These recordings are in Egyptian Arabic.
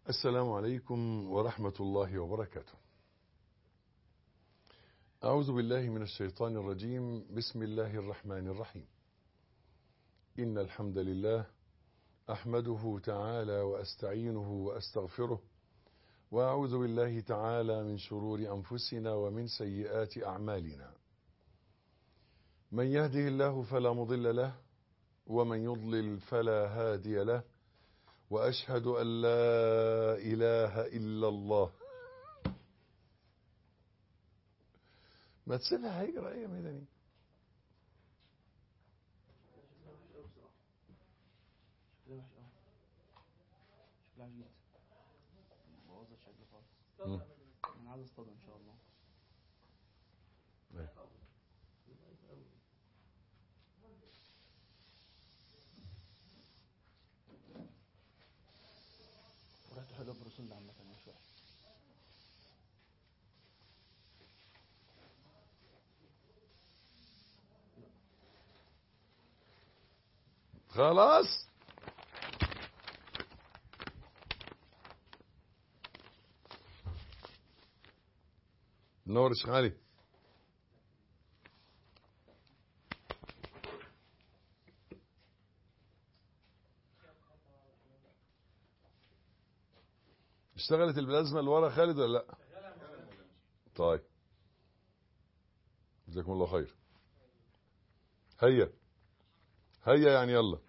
السلام عليكم ورحمة الله وبركاته أعوذ بالله من الشيطان الرجيم بسم الله الرحمن الرحيم إن الحمد لله أحمده تعالى وأستعينه وأستغفره وأعوذ بالله تعالى من شرور أنفسنا ومن سيئات أعمالنا من يهده الله فلا مضل له ومن يضلل فلا هادي له وأشهد أن لا إله إلا الله ما تسيبها هيجرى ايه يا مدني شكلها وحش قوي شكلها عجيب بوظت شكلي خالص مم. انا عايز اصطاد ان شاء الله وريحته حلوه في ده عامه مش وحش خلاص نور الشيخ علي اشتغلت البلازما اللي ورا خالد ولا لا طيب جزاكم الله خير هيا هيا يعني يلا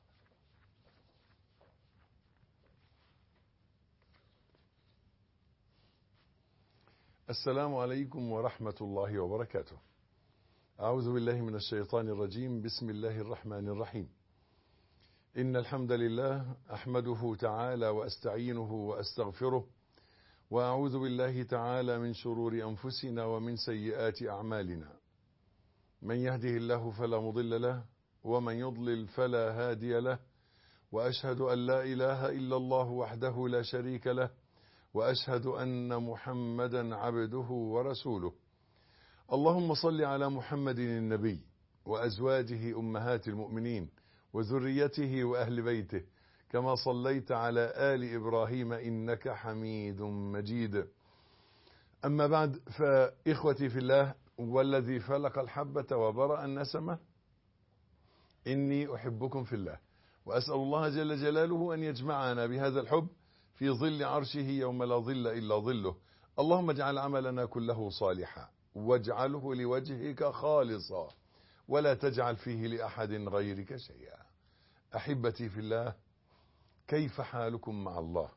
السلام عليكم ورحمة الله وبركاته أعوذ بالله من الشيطان الرجيم بسم الله الرحمن الرحيم إن الحمد لله أحمده تعالى وأستعينه وأستغفره وأعوذ بالله تعالى من شرور أنفسنا ومن سيئات أعمالنا من يهده الله فلا مضل له ومن يضلل فلا هادي له وأشهد أن لا إله إلا الله وحده لا شريك له وأشهد أن محمدا عبده ورسوله اللهم صل على محمد النبي وأزواجه أمهات المؤمنين وذريته وأهل بيته كما صليت على آل إبراهيم إنك حميد مجيد أما بعد فإخوتي في الله والذي فلق الحبة وبرأ النسمة إني أحبكم في الله وأسأل الله جل جلاله أن يجمعنا بهذا الحب في ظل عرشه يوم لا ظل إلا ظله اللهم اجعل عملنا كله صالحا واجعله لوجهك خالصا ولا تجعل فيه لأحد غيرك شيئا أحبتي في الله كيف حالكم مع الله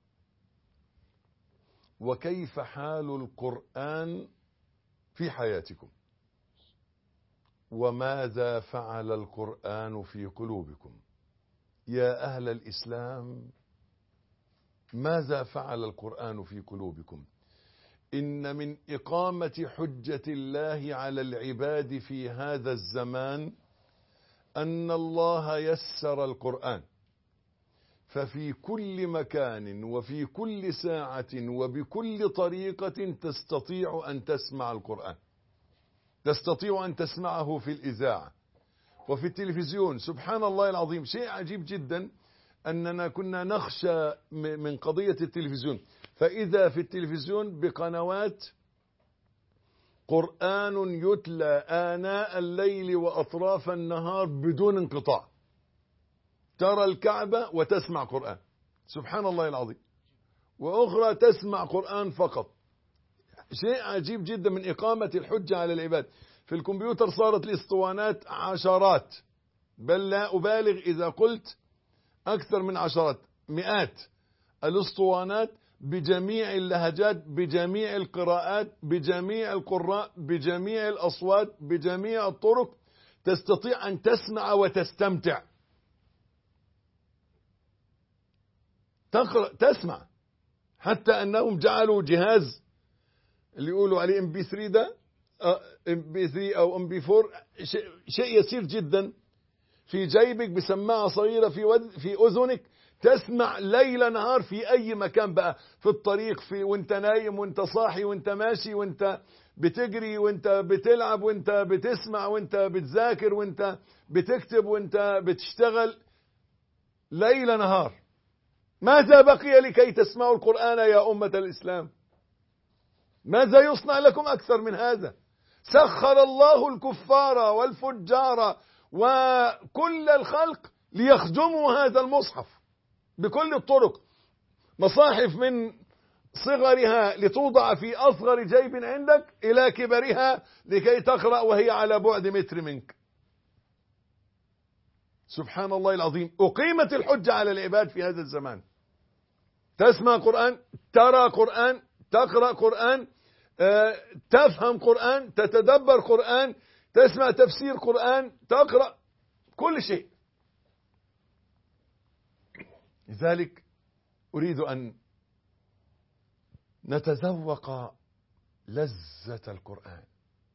وكيف حال القرآن في حياتكم وماذا فعل القرآن في قلوبكم يا أهل الإسلام ماذا فعل القرآن في قلوبكم إن من إقامة حجة الله على العباد في هذا الزمان أن الله يسر القرآن ففي كل مكان وفي كل ساعة وبكل طريقة تستطيع أن تسمع القرآن تستطيع أن تسمعه في الإذاعة وفي التلفزيون سبحان الله العظيم شيء عجيب جدا أننا كنا نخشى من قضية التلفزيون فإذا في التلفزيون بقنوات قرآن يتلى آناء الليل وأطراف النهار بدون انقطاع ترى الكعبة وتسمع قرآن سبحان الله العظيم وأخرى تسمع قرآن فقط شيء عجيب جدا من إقامة الحجة على العباد في الكمبيوتر صارت الاسطوانات عشرات بل لا أبالغ إذا قلت أكثر من عشرات مئات الاسطوانات بجميع اللهجات بجميع القراءات بجميع القراء بجميع الأصوات بجميع الطرق تستطيع أن تسمع وتستمتع تقرأ تسمع حتى أنهم جعلوا جهاز اللي يقولوا عليه ام بي 3 ده ام بي 3 او ام بي 4 شيء يسير جدا في جيبك بسماعه صغيره في ود في اذنك تسمع ليل نهار في اي مكان بقى في الطريق في وانت نايم وانت صاحي وانت ماشي وانت بتجري وانت بتلعب وانت بتسمع وانت بتذاكر وانت بتكتب وانت بتشتغل ليل نهار ماذا بقي لكي تسمعوا القرآن يا أمة الإسلام ماذا يصنع لكم أكثر من هذا سخر الله الكفار والفجار وكل الخلق ليخدموا هذا المصحف بكل الطرق مصاحف من صغرها لتوضع في أصغر جيب عندك إلى كبرها لكي تقرأ وهي على بعد متر منك سبحان الله العظيم أقيمت الحجة على العباد في هذا الزمان تسمع قرآن ترى قرآن تقرأ قرآن آه، تفهم قرآن تتدبر قرآن تسمع تفسير قرآن تقرأ كل شيء لذلك أريد أن نتذوق لذة القرآن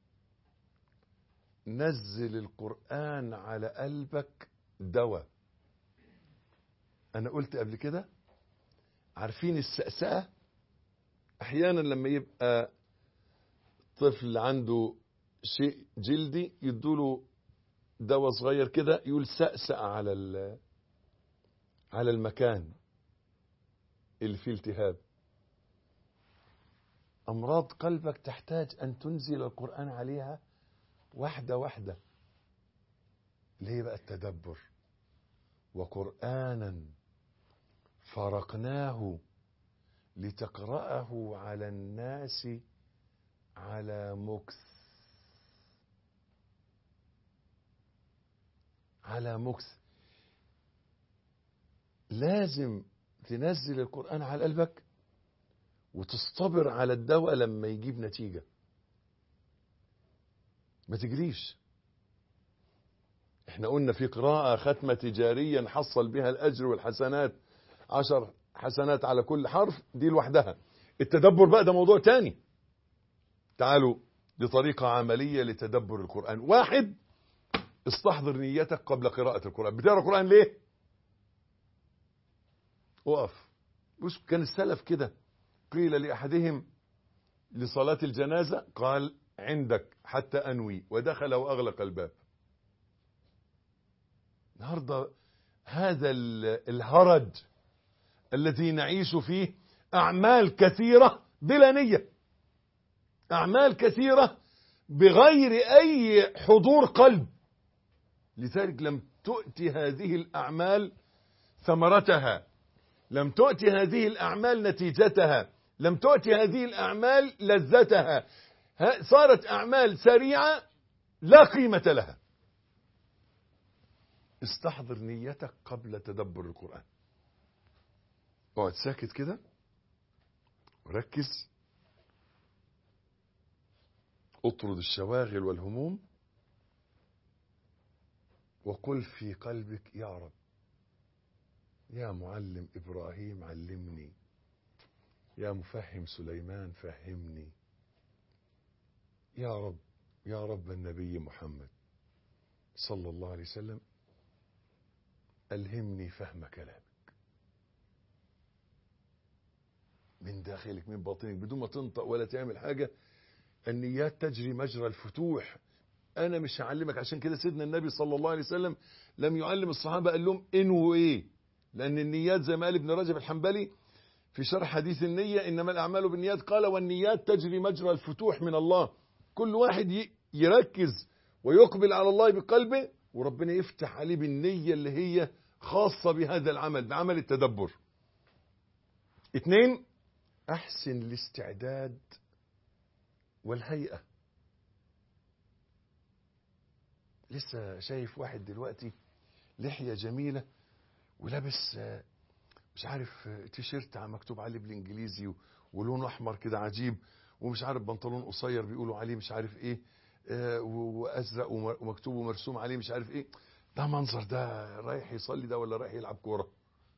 نزل القرآن على قلبك دواء أنا قلت قبل كده عارفين السأسأة أحيانا لما يبقى طفل عنده شيء جلدي يدوله دواء صغير كده يقول سأسأ على ال- على المكان اللي فيه التهاب أمراض قلبك تحتاج أن تنزل القرآن عليها واحدة واحدة اللي هي بقى التدبر وقرآنا فرقناه لتقرأه على الناس على مكث على مكث لازم تنزل القرآن على قلبك وتصطبر على الدواء لما يجيب نتيجة ما تجريش احنا قلنا في قراءة ختمة تجاريا حصل بها الأجر والحسنات عشر حسنات على كل حرف دي لوحدها التدبر بقى ده موضوع تاني تعالوا لطريقة عملية لتدبر القرآن واحد استحضر نيتك قبل قراءة القرآن بتقرأ القرآن ليه وقف بص كان السلف كده قيل لأحدهم لصلاة الجنازة قال عندك حتى أنوي ودخل وأغلق الباب النهاردة هذا ال- الهرج الذي نعيش فيه أعمال كثيرة بلا نية أعمال كثيرة بغير أي حضور قلب لذلك لم تؤتي هذه الأعمال ثمرتها لم تؤتي هذه الأعمال نتيجتها لم تؤتي هذه الأعمال لذتها ها- صارت أعمال سريعة لا قيمة لها استحضر نيتك قبل تدبر القرآن اقعد ساكت كده وركز اطرد الشواغل والهموم وقل في قلبك يا رب يا معلم ابراهيم علمني يا مفهم سليمان فهمني يا رب يا رب النبي محمد صلى الله عليه وسلم ألهمني فهم كلامك من داخلك من باطنك بدون ما تنطق ولا تعمل حاجة النيات تجري مجرى الفتوح أنا مش هعلمك عشان كده سيدنا النبي صلى الله عليه وسلم لم يعلم الصحابة قال لهم انووا ايه لأن النيات زي ما قال ابن رجب الحنبلي في شرح حديث النية إنما الأعمال بالنيات قال والنيات تجري مجرى الفتوح من الله كل واحد ي- يركز ويقبل على الله بقلبه وربنا يفتح عليه بالنية اللي هي خاصة بهذا العمل بعمل التدبر اثنين أحسن الاستعداد والهيئة لسه شايف واحد دلوقتي لحية جميلة ولابس آه، مش عارف آه، تيشيرت مكتوب عليه بالانجليزي و- ولونه احمر كده عجيب ومش عارف بنطلون قصير بيقولوا عليه مش عارف ايه آه، و- وازرق وم- ومكتوب ومرسوم عليه مش عارف ايه ده منظر ده رايح يصلي ده ولا رايح يلعب كوره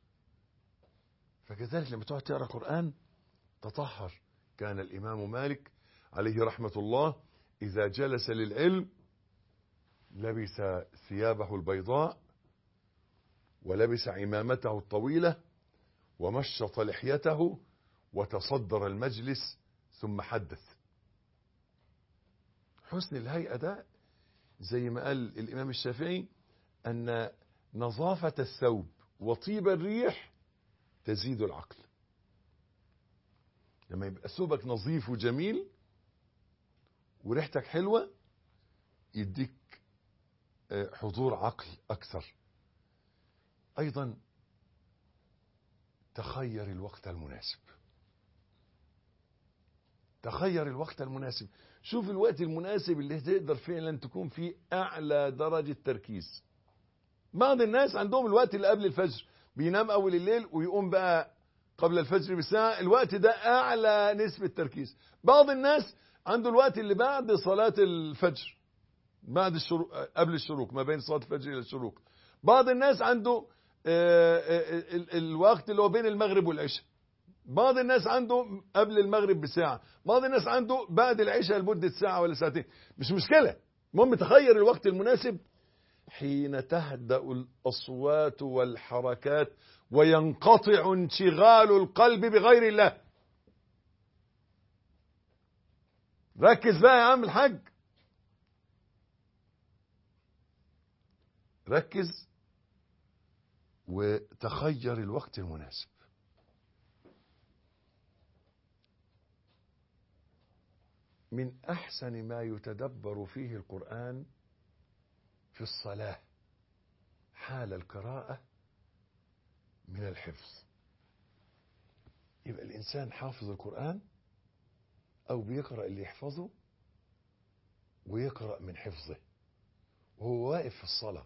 فكذلك لما تقعد تقرا قران تطهر كان الامام مالك عليه رحمه الله اذا جلس للعلم لبس ثيابه البيضاء ولبس عمامته الطويله ومشط لحيته وتصدر المجلس ثم حدث حسن الهيئة ده زي ما قال الإمام الشافعي أن نظافة الثوب وطيب الريح تزيد العقل لما يبقى ثوبك نظيف وجميل وريحتك حلوة يديك آه، حضور عقل أكثر أيضا تخير الوقت المناسب تخير الوقت المناسب شوف الوقت المناسب اللي تقدر فعلا تكون فيه أعلى درجة تركيز بعض الناس عندهم الوقت اللي قبل الفجر بينام أول الليل ويقوم بقى قبل الفجر بساعة الوقت ده أعلى نسبة تركيز بعض الناس عنده الوقت اللي بعد صلاة الفجر بعد الشروق قبل الشروق ما بين صلاة الفجر إلى الشروق بعض الناس عنده آه، آه، ال- الوقت اللي هو بين المغرب والعشاء بعض الناس عنده قبل المغرب بساعة بعض الناس عنده بعد العشاء لمدة ساعة ولا ساعتين مش مشكلة المهم تخير الوقت المناسب حين تهدأ الأصوات والحركات وينقطع انشغال القلب بغير الله ركز بقى يا عم الحاج ركز وتخير الوقت المناسب من أحسن ما يتدبر فيه القرآن في الصلاة حال القراءة من الحفظ يبقى الإنسان حافظ القرآن أو بيقرأ اللي يحفظه ويقرأ من حفظه وهو واقف في الصلاة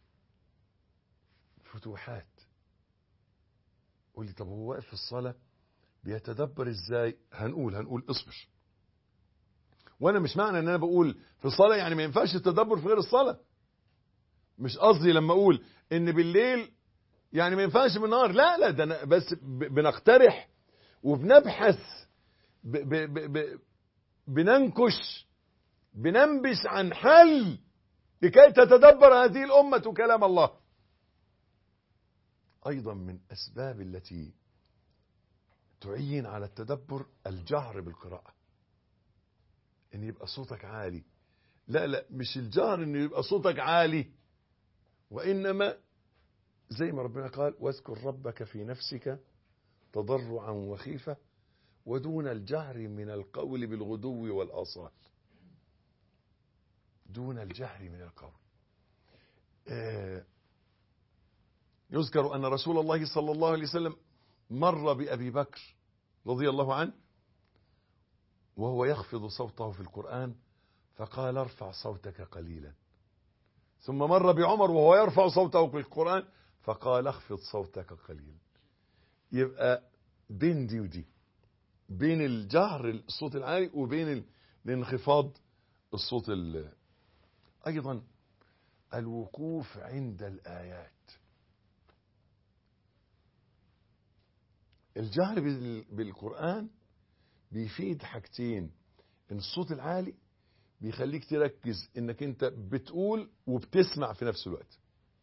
فتوحات قول لي طب هو واقف في الصلاة بيتدبر ازاي هنقول هنقول اصبر وانا مش معنى ان انا بقول في الصلاة يعني ما ينفعش التدبر في غير الصلاة مش قصدي لما اقول ان بالليل يعني ما ينفعش بالنهار لا لا ده أنا بس ب- بنقترح وبنبحث ب ب ب ب بننكش بننبش عن حل لكي تتدبر هذه الأمة كلام الله أيضا من أسباب التي تعين على التدبر الجهر بالقراءة إن يبقى صوتك عالي لا لا مش الجهر إن يبقى صوتك عالي وإنما زي ما ربنا قال واذكر ربك في نفسك تضرعا وخيفة ودون الجهر من القول بالغدو والآصال دون الجهر من القول آه، يذكر أن رسول الله صلى الله عليه وسلم مر بأبي بكر رضي الله عنه وهو يخفض صوته في القرآن فقال ارفع صوتك قليلا ثم مر بعمر وهو يرفع صوته في القرآن فقال اخفض صوتك قليلا يبقى بين دي ودي بين الجهر الصوت العالي وبين ال- الانخفاض الصوت ال- أيضا الوقوف عند الآيات الجهر بال- بالقرآن بيفيد حاجتين ان الصوت العالي بيخليك تركز انك انت بتقول وبتسمع في نفس الوقت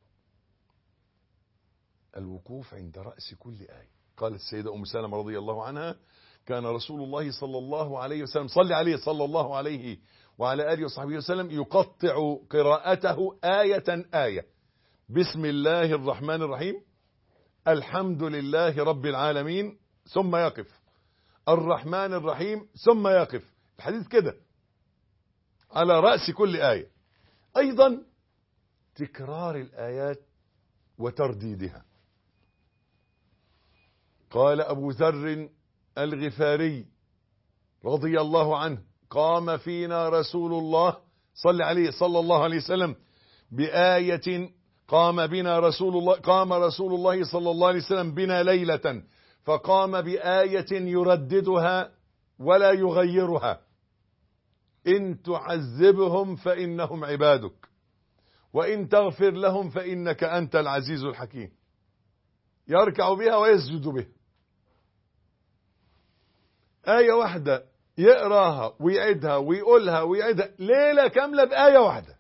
الوقوف عند رأس كل آية قالت السيدة أم سلمة رضي الله عنها كان رسول الله صلى الله عليه وسلم صلى عليه صلى الله عليه وعلى آله وصحبه وسلم يقطع قراءته آية آية بسم الله الرحمن الرحيم الحمد لله رب العالمين ثم يقف الرحمن الرحيم ثم يقف الحديث كده على رأس كل آية أيضا تكرار الآيات وترديدها قال أبو ذر الغفاري رضي الله عنه قام فينا رسول الله صلى عليه صلى الله عليه وسلم بآية قام بنا رسول الله قام رسول الله صلى الله عليه وسلم بنا ليلة فقام بآية يرددها ولا يغيرها إن تعذبهم فإنهم عبادك وإن تغفر لهم فإنك أنت العزيز الحكيم يركع بها ويسجد بها آية واحدة يقراها ويعيدها ويقولها ويعيدها ليلة كاملة بآية واحدة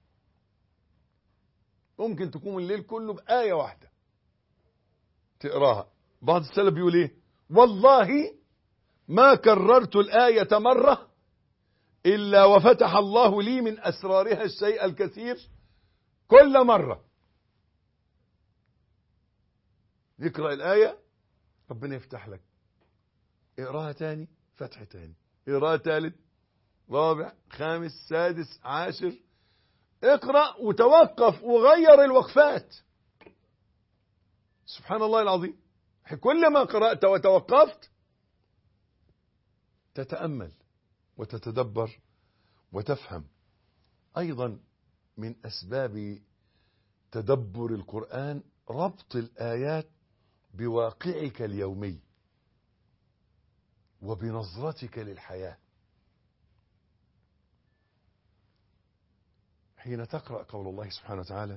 ممكن تكون الليل كله بآية واحدة تقراها بعض السلف بيقول ايه والله ما كررت الآية مرة إلا وفتح الله لي من أسرارها الشيء الكثير كل مرة يقرأ الآية ربنا يفتح لك اقراها تاني فتح تاني اقراها تالت رابع خامس سادس عاشر اقرأ وتوقف وغير الوقفات سبحان الله العظيم كلما قرأت وتوقفت تتأمل وتتدبر وتفهم أيضا من أسباب تدبر القرآن ربط الآيات بواقعك اليومي وبنظرتك للحياة حين تقرأ قول الله سبحانه وتعالى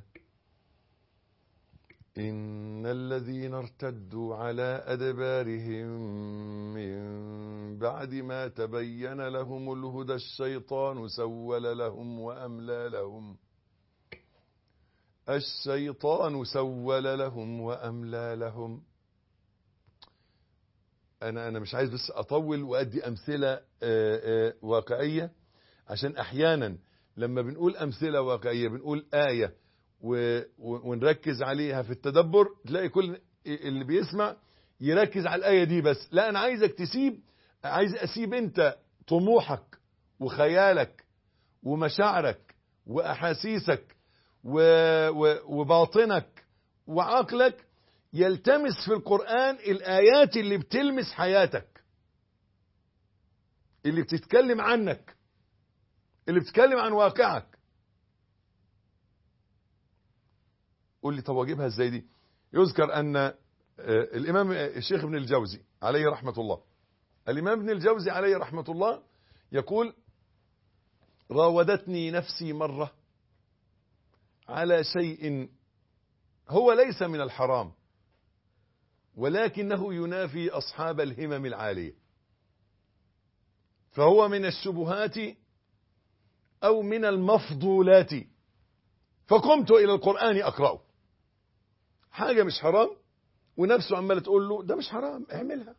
إن الذين ارتدوا على أدبارهم من بعد ما تبين لهم الهدى الشيطان سول لهم وأملى لهم الشيطان سول لهم وأملى لهم أنا أنا مش عايز بس أطول وأدي أمثلة آآ آآ واقعية عشان أحيانا لما بنقول أمثلة واقعية بنقول آية ونركز عليها في التدبر تلاقي كل اللي بيسمع يركز على الآية دي بس لا أنا عايزك تسيب عايز أسيب أنت طموحك وخيالك ومشاعرك وأحاسيسك و... و... وباطنك وعقلك يلتمس في القرآن الآيات اللي بتلمس حياتك اللي بتتكلم عنك اللي بتتكلم عن واقعك قول لي طب اجيبها ازاي دي يذكر ان الامام الشيخ ابن الجوزي عليه رحمة الله الامام ابن الجوزي عليه رحمة الله يقول راودتني نفسي مرة على شيء هو ليس من الحرام ولكنه ينافي أصحاب الهمم العالية فهو من الشبهات أو من المفضولات فقمت إلى القرآن أقرأه حاجة مش حرام ونفسه عمالة تقول له ده مش حرام اعملها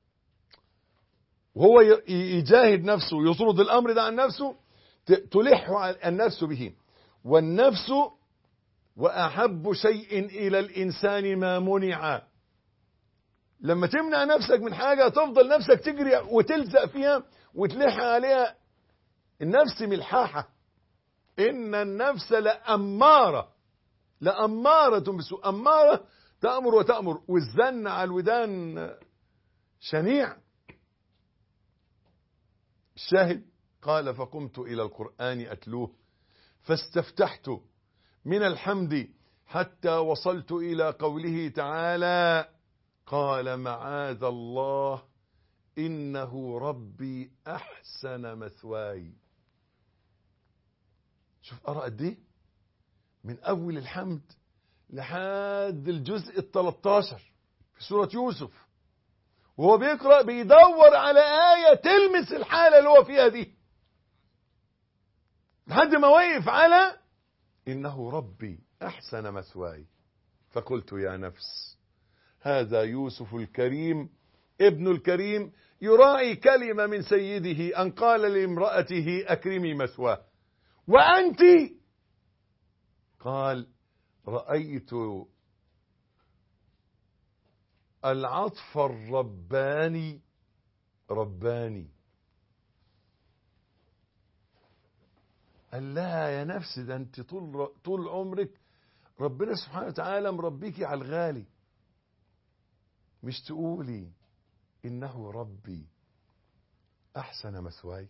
وهو يجاهد نفسه يطرد الأمر ده عن نفسه تلح النفس به والنفس وأحب شيء إلى الإنسان ما منع لما تمنع نفسك من حاجة تفضل نفسك تجري وتلزق فيها وتلح عليها النفس ملحاحة إن النفس لأمارة لأمارة بسوء أمارة تأمر وتأمر والزن على الودان شنيع الشاهد قال فقمت إلى القرآن أتلوه فاستفتحت من الحمد حتى وصلت إلى قوله تعالى قال معاذ الله إنه ربي أحسن مثواي شوف أرى قد إيه من أول الحمد لحد الجزء التلتاشر في سورة يوسف وهو بيقرأ بيدور على آية تلمس الحالة اللي هو فيها دي لحد ما وقف على إنه ربي أحسن مثواي فقلت يا نفس هذا يوسف الكريم ابن الكريم يراعي كلمة من سيده أن قال لامرأته أكرمي مثواه وأنت قال رأيت العطف الرباني رباني قال لها يا نفس ده انت طول طول عمرك ربنا سبحانه وتعالى مربيكي على الغالي مش تقولي انه ربي احسن مثواي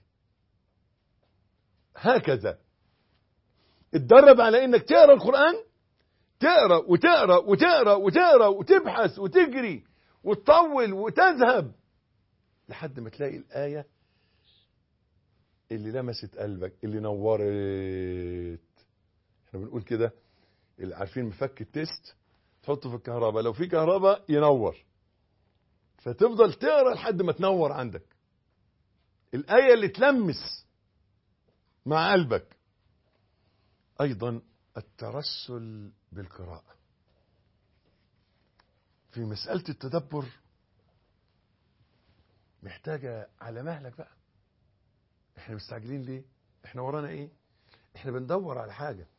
هكذا اتدرب على انك تقرا القران تقرا وتقرا وتقرا وتقرا وتبحث وتجري وتطول وتذهب لحد ما تلاقي الايه اللي لمست قلبك اللي نورت احنا بنقول كده اللي عارفين مفك التيست تحطه في الكهرباء لو في كهرباء ينور فتفضل تقرا لحد ما تنور عندك الايه اللي تلمس مع قلبك ايضا الترسل بالقراءه في مساله التدبر محتاجه على مهلك بقى احنا مستعجلين ليه احنا ورانا ايه احنا بندور على حاجه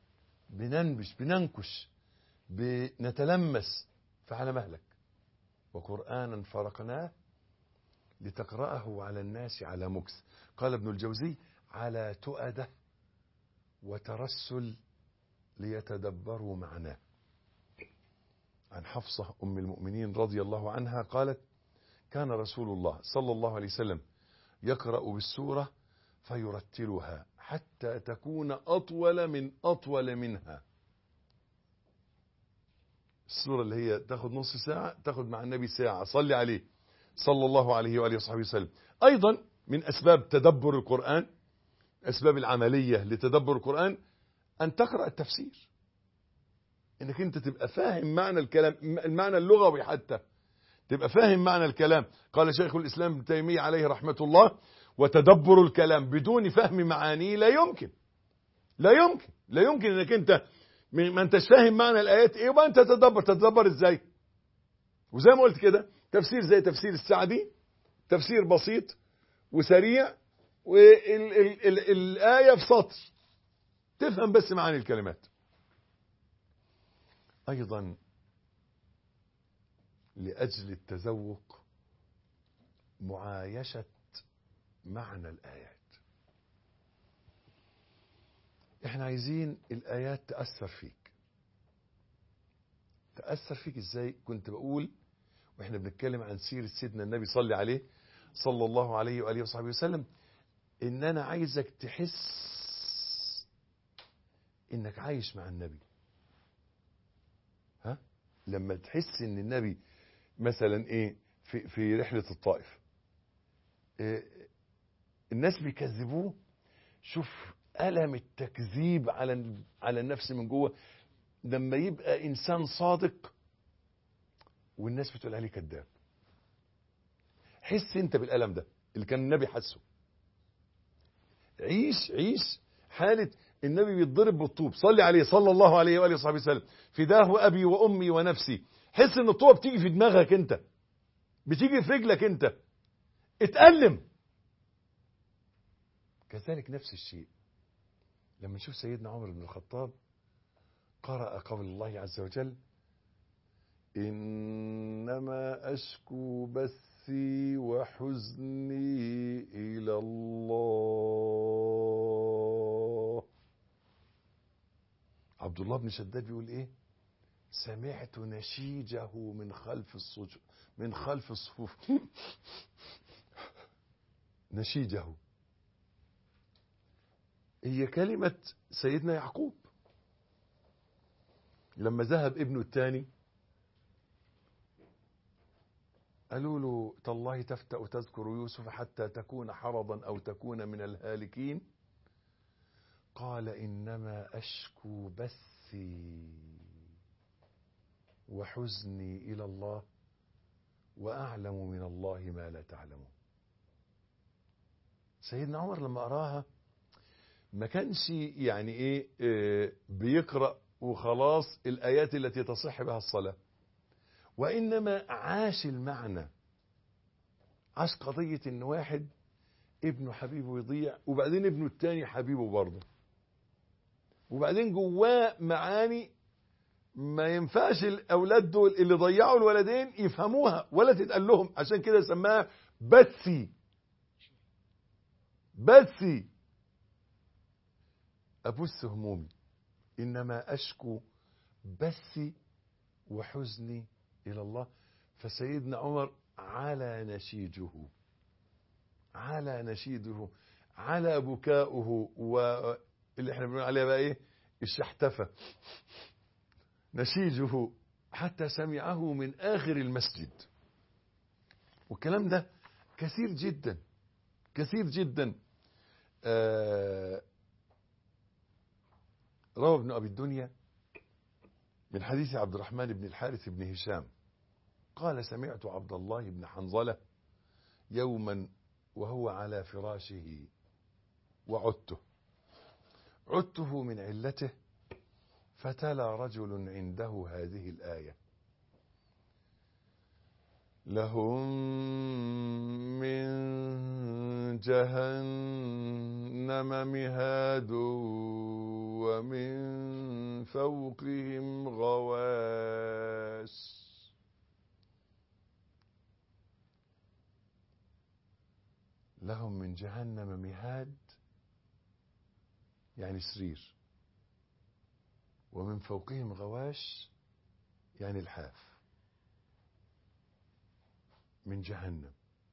بننبش بننكش بنتلمس فعلى مهلك وقرآنا فرقناه لتقرأه على الناس على مكث قال ابن الجوزي على تؤدة وترسل ليتدبروا معناه عن حفصة أم المؤمنين رضي الله عنها قالت كان رسول الله صلى الله عليه وسلم يقرأ بالسورة فيرتلها حتى تكون أطول من أطول منها السورة اللي هي تاخد نص ساعة تاخد مع النبي ساعة صلي عليه صلى الله عليه وآله وصحبه وسلم أيضا من أسباب تدبر القرآن أسباب العملية لتدبر القرآن أن تقرأ التفسير انك انت تبقى فاهم معنى الكلام المعنى اللغوي حتى تبقى فاهم معنى الكلام قال شيخ الاسلام ابن تيميه عليه رحمه الله وتدبر الكلام بدون فهم معانيه لا يمكن لا يمكن لا يمكن انك انت ما انتش فاهم معنى الايات ايه وبقى انت تتدبر تتدبر ازاي وزي ما قلت كده تفسير زي تفسير السعدي تفسير بسيط وسريع والآية في سطر تفهم بس معاني الكلمات أيضا لأجل التذوق معايشة معنى الآيات احنا عايزين الآيات تأثر فيك تأثر فيك ازاي كنت بقول واحنا بنتكلم عن سيرة سيدنا النبي صلى عليه صلى الله عليه وآله وصحبه وسلم ان انا عايزك تحس انك عايش مع النبي ها لما تحس ان النبي مثلا ايه في, في رحلة الطائف إيه الناس بيكذبوه شوف ألم التكذيب على على النفس من جوه لما يبقى إنسان صادق والناس بتقول عليه كذاب حس انت بالألم ده اللي كان النبي حسه عيش عيش حالة النبي بيتضرب بالطوب صلي عليه صلى الله عليه وآله وصحبه وسلم فداه أبي وأمي ونفسي حس ان الطوبة بتيجي في دماغك انت بتيجي في رجلك انت اتألم كذلك نفس الشيء لما نشوف سيدنا عمر بن الخطاب قرأ قول الله عز وجل إنما أشكو بثي وحزني إلى الله عبد الله بن شداد بيقول إيه سمعت نشيجه من خلف الصج من خلف الصفوف نشيجه هي كلمة سيدنا يعقوب لما ذهب ابنه الثاني قالوا له تالله تفتأ تذكر يوسف حتى تكون حرضا أو تكون من الهالكين قال إنما أشكو بثي وحزني إلى الله وأعلم من الله ما لا تعلمون سيدنا عمر لما قراها ما كانش يعني ايه, إيه بيقرأ وخلاص الآيات التي تصح بها الصلاة وإنما عاش المعنى عاش قضية إن واحد ابنه حبيبه يضيع وبعدين ابنه التاني حبيبه برضه وبعدين جواه معاني ما ينفعش الأولاد دول اللي ضيعوا الولدين يفهموها ولا تتقال لهم عشان كده سماها بثي بثي أبث همومي إنما أشكو بثي وحزني إلى الله فسيدنا عمر على نشيجه على نشيده على بكاؤه واللي احنا بنقول عليها بقى ايه الشحتفة نشيجه حتى سمعه من آخر المسجد والكلام ده كثير جدا كثير جدا آه روى ابن أبي الدنيا من حديث عبد الرحمن بن الحارث بن هشام قال سمعت عبد الله بن حنظلة يوما وهو على فراشه وعدته عدته من علته فتلا رجل عنده هذه الآية لهم من جهنم مهاد ومن فوقهم غواش لهم من جهنم مهاد يعني سرير ومن فوقهم غواش يعني الحاف من جهنم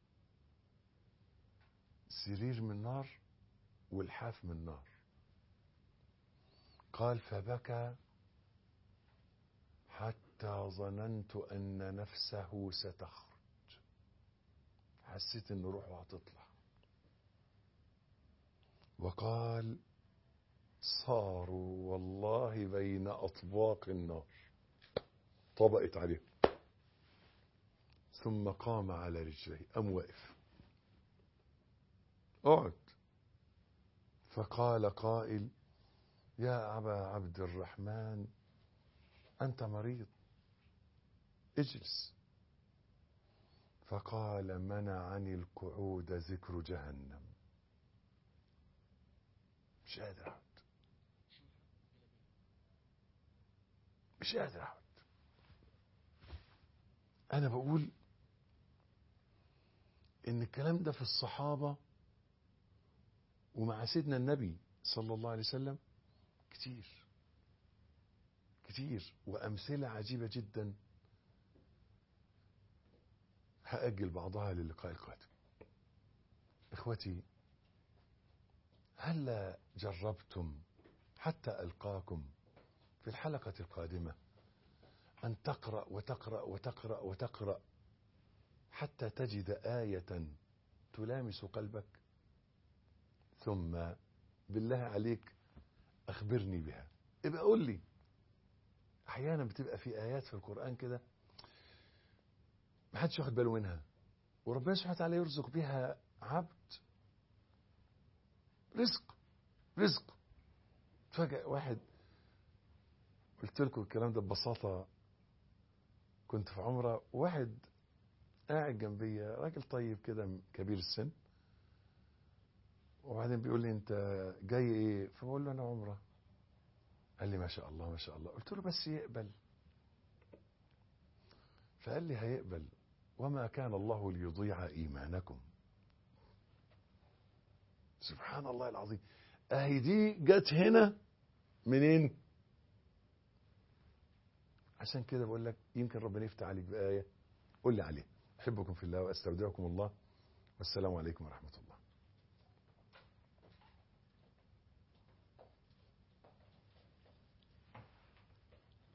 سرير من نار والحاف من نار قال فبكى حتى ظننت أن نفسه ستخرج حسيت ان روحه هتطلع وقال صاروا والله بين أطباق النار طبقت عليه ثم قام على رجليه قام واقف اقعد فقال قائل يا أبا عبد الرحمن أنت مريض اجلس فقال منعني القعود ذكر جهنم مش قادر اقعد مش قادر اقعد انا بقول ان الكلام ده في الصحابه ومع سيدنا النبي صلى الله عليه وسلم كتير كتير وامثله عجيبه جدا هاجل بعضها للقاء القادم اخوتي هلا جربتم حتى القاكم في الحلقه القادمه ان تقرا وتقرا وتقرا وتقرا حتى تجد ايه تلامس قلبك ثم بالله عليك اخبرني بها ابقى قول لي احيانا بتبقى في ايات في القران كده ما حدش واخد باله منها وربنا سبحانه وتعالى يرزق بها عبد رزق رزق فجأة واحد قلت لكم الكلام ده ببساطة كنت في عمرة واحد قاعد جنبي راجل طيب كده كبير السن وبعدين بيقول لي انت جاي ايه فبقول له انا عمره قال لي ما شاء الله ما شاء الله قلت له بس يقبل فقال لي هيقبل وما كان الله ليضيع ايمانكم سبحان الله العظيم اهي دي جت هنا منين عشان كده بقول لك يمكن ربنا يفتح عليك بآية قول لي عليه احبكم في الله واستودعكم الله والسلام عليكم ورحمة الله